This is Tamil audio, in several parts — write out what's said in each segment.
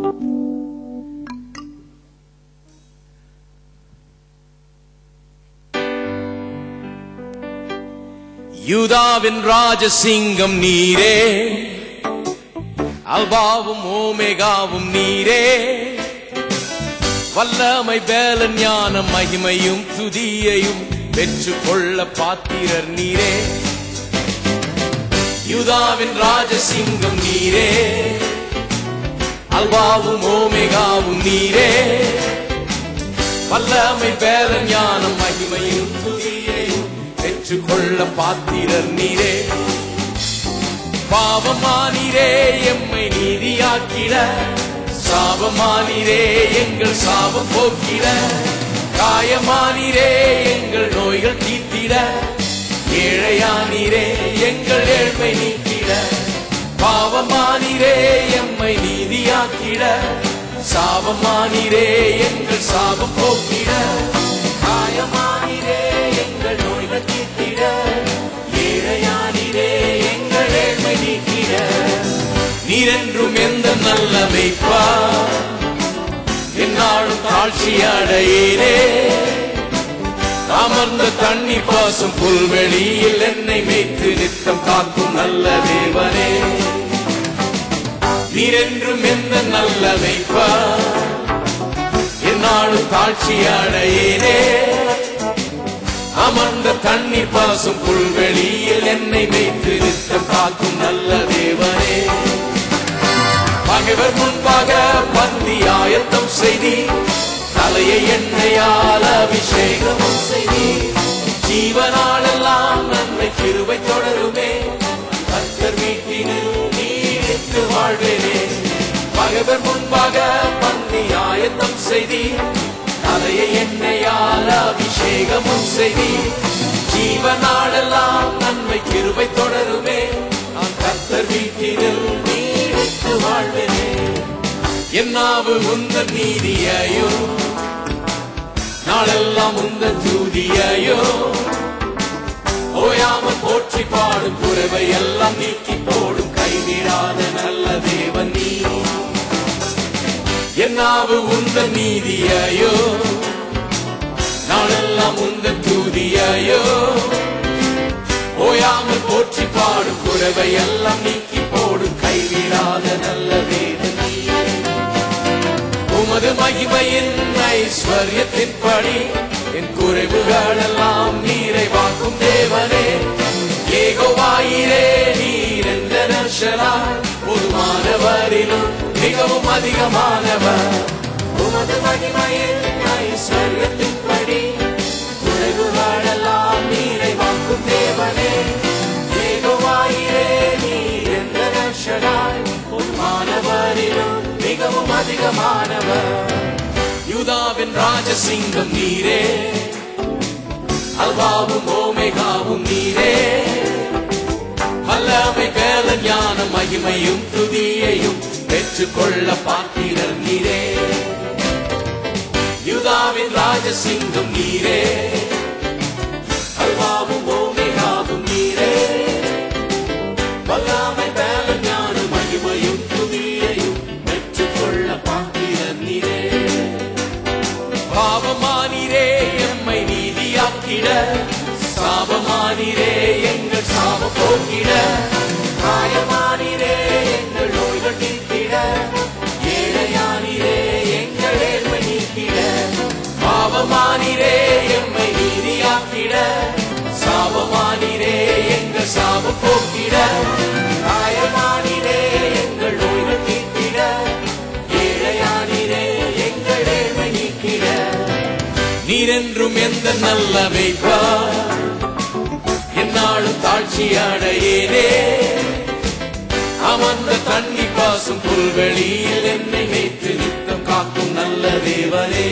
யூதாவின் ராஜசிங்கம் நீரே அல்பாவும் ஓமேகாவும் நீரே வல்லமை பேலன் ஞானம் மகிமையும் துதியையும் பெற்றுக் கொள்ள பாத்திரர் நீரே யூதாவின் ராஜசிங்கம் நீரே அல்பாவும் ஓமேகாவும் நீரே வல்லமை பேலன் ஞானம் மகிமையும் துதியையும் பெற்றுக்கொள்ள பாத்திரர் நீரே பாவமானீரே எம்மை நீதியாக்கிட சாபமானீரே எங்கள் சாபம் போக்கிட காயமானீரே எங்கள் நோய்கள் தீர்த்திட ஏழையானீரே எங்கள் ஏழ்மை நீக்கிட பாவமானீரே எம்மை நீதியாக்கிட சாபமானீரே எங்கள் சாபம் போக்கிட காயமானீரே எங்கள் நோய்கள் தீர்த்திட ஏழையானீரே எங்கள் ஏழ்மை நீக்கிட நீரென்றும் எந்த நல்ல வைப்பா என்னாலும் தாழ்ச்சி அடையேனே அமர்ந்த தண்ணி பாசும் புல்வெளியில் என்னை மேய்த்து நித்தம் காக்கும் நல்ல தேவனே நீரென்றும் எந்த நல்ல வைப்பா என்னாலும் தாழ்ச்சி அடையேனே அமர்ந்த தண்ணீர் பாசும் புல்வெளியில் என்னை வைத்து நித்தம் காக்கும் நல்ல தேவனே பகைவர் முன்பாக பந்தி ஆயத்தம் செய்தி தலையை எண்ணெயால் அபிஷேகமும் செய்தி ஜீவனாலெல்லாம் நன்மை கிருபை தொடருமே கர்த்தர் வீட்டினில் நீடித்து வாழ்வேனே பகைவர் முன்பாக பந்தி ஆயத்தம் செய்தி தலையை எண்ணெயால் அபிஷேகமும் செய்தி ஜீவனாலெல்லாம் நன்மை கிருபை தொடருமே நான் கர்த்தர் வீட்டினில் நீடித்து வாழ்வேனே என்னாவு உந்த நீதியையோ நாளெல்லாம் உந்த தூதியையோ ஓயாமல் போற்றி பாடும் குறைவை எல்லாம் நீக்கி போடும் கைவிடாத நல்ல தேவன் நீ என்னாவு உந்த நீதியையோ நாளெல்லாம் உந்த தூதியையோ ஓயாமல் போற்றி பாடும் குறைவை எல்லாம் நீக்கி போடும் கைவிடாத நல்ல தேவன் நீ உமது மகிமையின் ஐஸ்வர்யத்தின்படி என் குறைவுகள் எல்லாம் நீரைவாக்கும் தேவனே ஏகோவாயிரே நீர் எந்த நர்ஷலாய் பொதுமானவரிலும் மிகவும் அதிகமானவர் உமது மகிமையின் ஐஸ்வர்யத்தின்படி குறைவுகள் எல்லாம் நீரைவாக்கும் தேவனே ஏகோவாயிரே நீர் எந்த நர்ஷலாய் பொதுமானவரிலும் மிகவும் அதிகமானவர் யூதாவின் ராஜசிங்கம் நீரே அல்வாவும் ஓமேகாவும் நீரே வல்லமை பேல ஞான மகிமையும் துதியையும் பெற்றுக்கொள்ள பாத்திரர் நீரே யூதாவின் ராஜசிங்கம் நீரே அல்வாவும் ஓமேகாவும் நீரே வல்லாமை பேல ஞான மகிமையும் துதியையும் பெற்றுக்கொள்ள பாத்திரர் நீரே பாவமானிரே எம்மை நீதியாக்கிட சாபமானிரே எங்கள் சாப போக்கிட காயமானிரே எங்கள் நோய்கள் நீக்கிட ஏழையானிரே எங்கள் ஏழ்மை நீக்கிட பாவமானிரே எம்மை நீதியாக்கிட சாபமானிரே எங்கள் சாப போக்கிட காயமானிரே எங்கள் நோய்கள் நீக்கிட ஏழையானிரே எங்கள் ஏழ்மை நீக்கிட நீரென்றும் எந்த நல்ல வைப்பா என்னாலும் தாழ்ச்சி அடையேனே அமர்ந்த தண்ணி பாசும் புல்வெளியில் என்னை வைத்து நித்தம் காக்கும் நல்ல தேவனே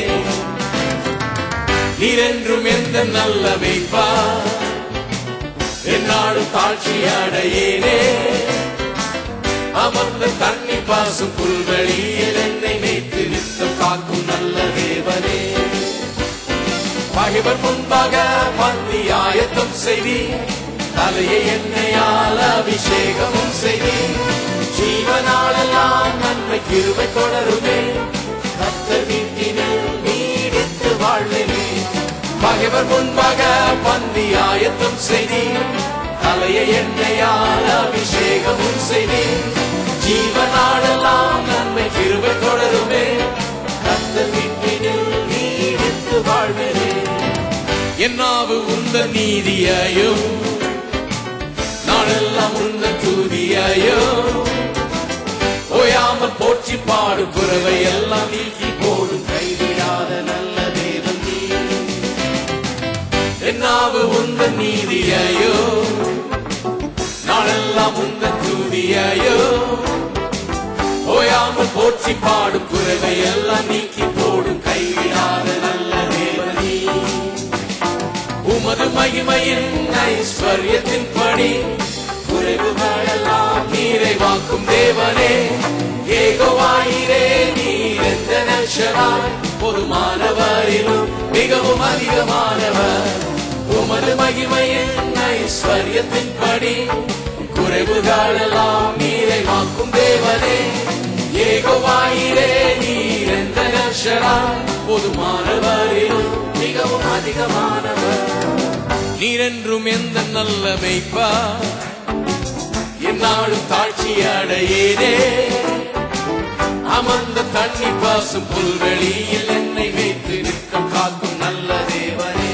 நீரென்றும் எந்த நல்ல வைப்பா என்னாலும் தாழ்ச்சி அடையேனே அமர்ந்த தண்ணி பாசும் புல்வெளியில் என்னை வைத்து நித்தம் காக்கும் நல்ல தேவனே பகைவர் முன்பாக பந்தி ஆயத்தம் செய்தி தலையை எண்ணெயால் அபிஷேகமும் செய்தி ஜீவனாலெல்லாம் நன்மை கிருபை தொடருமே கத்தர் வீட்டினில் நீடித்து வாழ்வேனே பகைவர் முன்பாக பந்தி ஆயத்தம் செய்தீர் தலையை எண்ணெயால் அபிஷேகமும் செய்தீர் ஜீவனாலெல்லாம் நன்மை கிருபை தொடருமே கத்தர் வீட்டினில் நீடித்து வாழ்வேனே என்னாவு உந்த நீதியையும் நாளெல்லாம் உந்த துதியையும் ஓயாமல் போற்றி பாடு குறவை எல்லாம் நீக்கி போடும் கைவிடாத நல்ல தேவன் நீ என்னாவு உந்த நீதியையோ நாளெல்லாம் உந்த துதியையோ ஓயாமல் போற்றி பாடும் குறைவை எல்லாம் நீக்கி போடும் கைவிடாத நல்ல தேவன் நீ உமது மகிமையின் ஐஸ்வர்யத்தின் படி குறைவுகளெல்லாம் நிறைவாக்கும் தேவனே ஏகோவாயிரே நீர் எந்த நஷராய் பொதுமானவரிலும் மிகவும் அதிகமானவர் உமது மகிமையின் ஐஸ்வர்யத்தின் படி குறைவுகளெல்லாம் நிறைவாக்கும் தேவனே ஏகோவாயிரே நீர் எந்த நஷராய் பொதுமானவரிலும் மிகவும் அதிகமானவர் நீரென்றும் எந்த நல்ல மெய்ப்பா என்னாலும் தாட்சி அடையேனே அமர்ந்த தண்ணி பாசும் புல்வெளியில் என்னை வைத்து நிற்கும் காக்கும் நல்ல தேவனே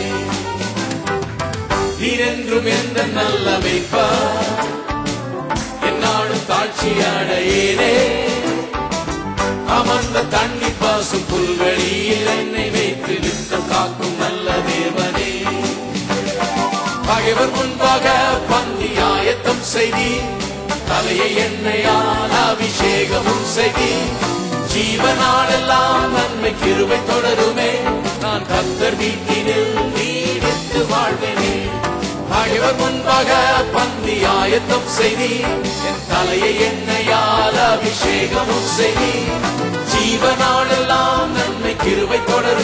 நீரென்றும் எந்த நல்ல மெய்ப்பா என்னாலும் தாட்சி அடையேனே அமர்ந்த தண்ணி பாசும் புல்வெளியில் என்னை வைத்து நிற்கும் காக்கும் நல்ல தேவனே பகைவர் முன்பாக பந்தி ஆயத்தம் செய்தி தலையை எண்ணெயால் அபிஷேகமும் செய்தி ஜீவனாலெல்லாம் நன்மை கிருபை தொடருமே நான் கத்தர் வீட்டினில் நீடித்து வாழ்வேனே பகைவர் முன்பாக பந்தி ஆயத்தம் செய்தி என் தலையை எண்ணெயால் அபிஷேகமும் செய்தி ஜீவனாலெல்லாம் நன்மை கிருபை தொடரும்